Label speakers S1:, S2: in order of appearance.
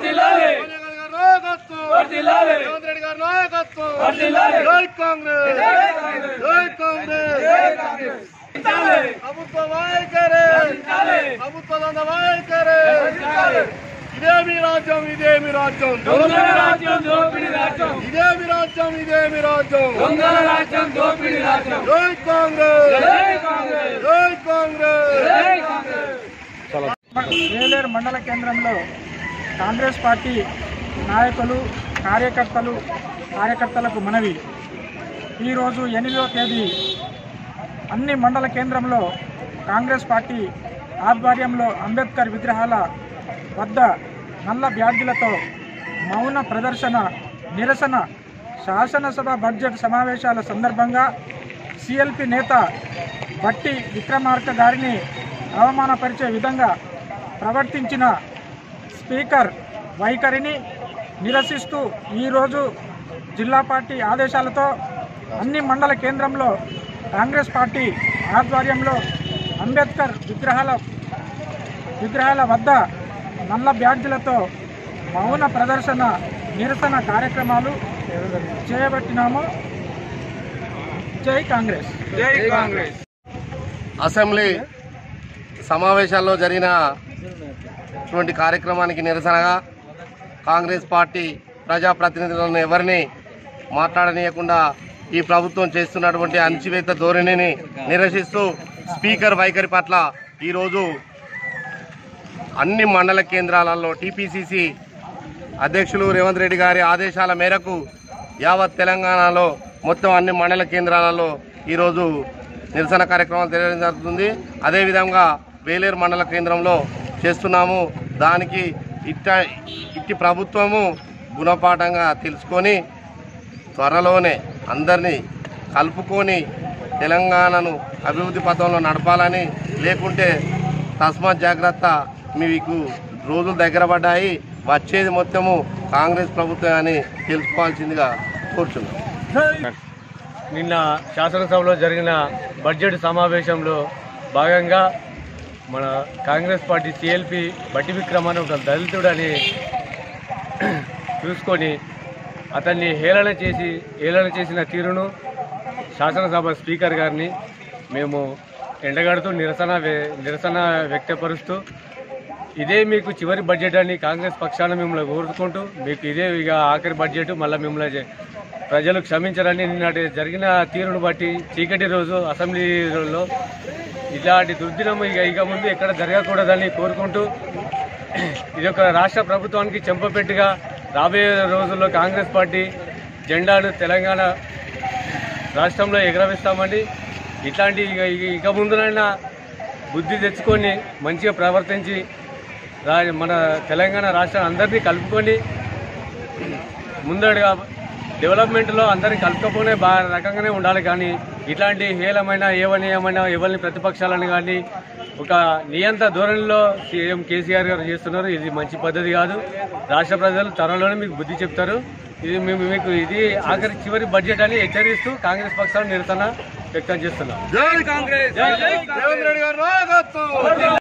S1: వర్ధిల్లాలి.
S2: సోనియా గాంధీ గారి నాయకత్వం
S1: వర్ధిల్లాలి.
S2: రేవంత్ రెడ్డి గారి నాయకత్వం
S1: వర్ధిల్లాలి.
S2: జై కాంగ్రెస్
S1: జై కాంగ్రెస్.
S2: జై కాంగ్రెస్
S1: జై కాంగ్రెస్. వర్ధిల్లాలి.
S2: ప్రభుత్వ వైఖరి
S1: వర్ధిల్లాలి.
S2: ప్రభుత్వ దండ వైఖరి
S1: వర్ధిల్లాలి.
S2: ఇదేమి రాజ్యం ఇదేమి రాజ్యం
S1: దొంగల రాజ్యం దోపిడి రాజ్యం
S2: ఇదేమి రాజ్యం ఇదేమి రాజ్యం
S1: దొంగల రాజ్యం దోపిడి రాజ్యం
S2: జై కాంగ్రెస్
S1: జై కాంగ్రెస్
S2: జై కాంగ్రెస్
S1: జై కాంగ్రెస్
S3: వేలేరు మండల కేంద్రంలో కాంగ్రెస్ పార్టీ నాయకులు కార్యకర్తలు కార్యకర్తలకు మనవి ఈరోజు ఎనిమిదవ తేదీ అన్ని మండల కేంద్రంలో కాంగ్రెస్ పార్టీ ఆధ్వర్యంలో అంబేద్కర్ విగ్రహాల వద్ద నల్ల బ్యాడ్జీలతో మౌన ప్రదర్శన నిరసన శాసనసభ బడ్జెట్ సమావేశాల సందర్భంగా సిఎల్పి నేత బట్టి విక్రమార్క గారిని అవమానపరిచే విధంగా ప్రవర్తించిన స్పీకర్ వైఖరిని నిరసిస్తూ ఈరోజు జిల్లా పార్టీ ఆదేశాలతో అన్ని మండల కేంద్రంలో కాంగ్రెస్ పార్టీ ఆధ్వర్యంలో అంబేద్కర్ విగ్రహాల విగ్రహాల వద్ద నల్ల బ్యాడ్జీలతో మౌన ప్రదర్శన నిరసన కార్యక్రమాలు చేయబట్టినాము జై కాంగ్రెస్
S1: జై కాంగ్రెస్
S2: అసెంబ్లీ సమావేశాల్లో జరిగిన ఇటువంటి కార్యక్రమానికి నిరసనగా కాంగ్రెస్ పార్టీ ప్రజాప్రతినిధులను ఎవరిని మాట్లాడనీయకుండా ఈ ప్రభుత్వం చేస్తున్నటువంటి అణచివేత ధోరణిని నిరసిస్తూ స్పీకర్ వైఖరి పట్ల ఈరోజు అన్ని మండల కేంద్రాలలో టీపీసీసీ అధ్యక్షులు రేవంత్ రెడ్డి గారి ఆదేశాల మేరకు యావత్ తెలంగాణలో మొత్తం అన్ని మండల కేంద్రాలలో ఈరోజు నిరసన కార్యక్రమాలు తెలియడం జరుగుతుంది అదేవిధంగా వేలేరు మండల కేంద్రంలో చేస్తున్నాము దానికి ఇట్ట ఇట్టి ప్రభుత్వము గుణపాఠంగా తెలుసుకొని త్వరలోనే అందరినీ కలుపుకొని తెలంగాణను అభివృద్ధి పథంలో నడపాలని లేకుంటే తస్మాత్ జాగ్రత్త మీకు రోజులు దగ్గర పడ్డాయి వచ్చేది మొత్తము కాంగ్రెస్ ప్రభుత్వం అని తెలుసుకోవాల్సిందిగా కోరుచున్నాం
S4: నిన్న శాసనసభలో జరిగిన బడ్జెట్ సమావేశంలో భాగంగా మన కాంగ్రెస్ పార్టీ సిఎల్పి బట్టి విక్రమ్ అని ఒక దళితుడని చూసుకొని అతన్ని హేళన చేసి హేళన చేసిన తీరును శాసనసభ స్పీకర్ గారిని మేము ఎండగడుతూ నిరసన వ్య- నిరసన వ్యక్తపరుస్తూ ఇదే మీకు చివరి బడ్జెట్ అని కాంగ్రెస్ పక్షాన మిమ్మల్ని కోరుకుంటూ మీకు ఇదే ఇక ఆఖరి బడ్జెట్ మళ్ళీ మిమ్మల్ని జ- ప్రజలు క్షమించారని నిన్నటి జరిగిన తీరును బట్టి చీకటి రోజు అసెంబ్లీలో ఇలాంటి దుర్దినం ఇక ఇక ముందు ఎక్కడ జరగకూడదని కోరుకుంటూ ఇది ఒక రాష్ట్ర ప్రభుత్వానికి చెంపపెట్టుగా రాబోయే రోజుల్లో కాంగ్రెస్ పార్టీ జెండాను తెలంగాణ రాష్ట్రంలో ఎగరవేస్తామని ఇట్లాంటి ఇక ఇక- ఇక ముందునైనా బుద్ధి తెచ్చుకొని మంచిగా ప్రవర్తించి రా మన తెలంగాణ రాష్ట్రం అందరినీ కలుపుకొని ముందడుగా డెవలప్మెంట్లో అందరినీ కలుపుకపోనే బాగా రకంగానే ఉండాలి కానీ ఇట్లాంటి హేళమైన ఏమనీయమైన ఎవరిని ప్రతిపక్షాలను కానీ ఒక నియంత ధోరణిలో సీఎం కేసీఆర్ గారు చేస్తున్నారు ఇది మంచి పద్ధతి కాదు రాష్ట్ర ప్రజలు త్వరలోనే మీకు బుద్ధి చెప్తారు ఇది మేము మీకు ఇది ఆఖరి చివరి బడ్జెట్ అని హెచ్చరిస్తూ కాంగ్రెస్ పక్షాన్ని నిరసన వ్యక్తం చేస్తున్నాం
S2: జై కాంగ్రెస్ రేవంత్ రెడ్డి గారి నాయకత్వం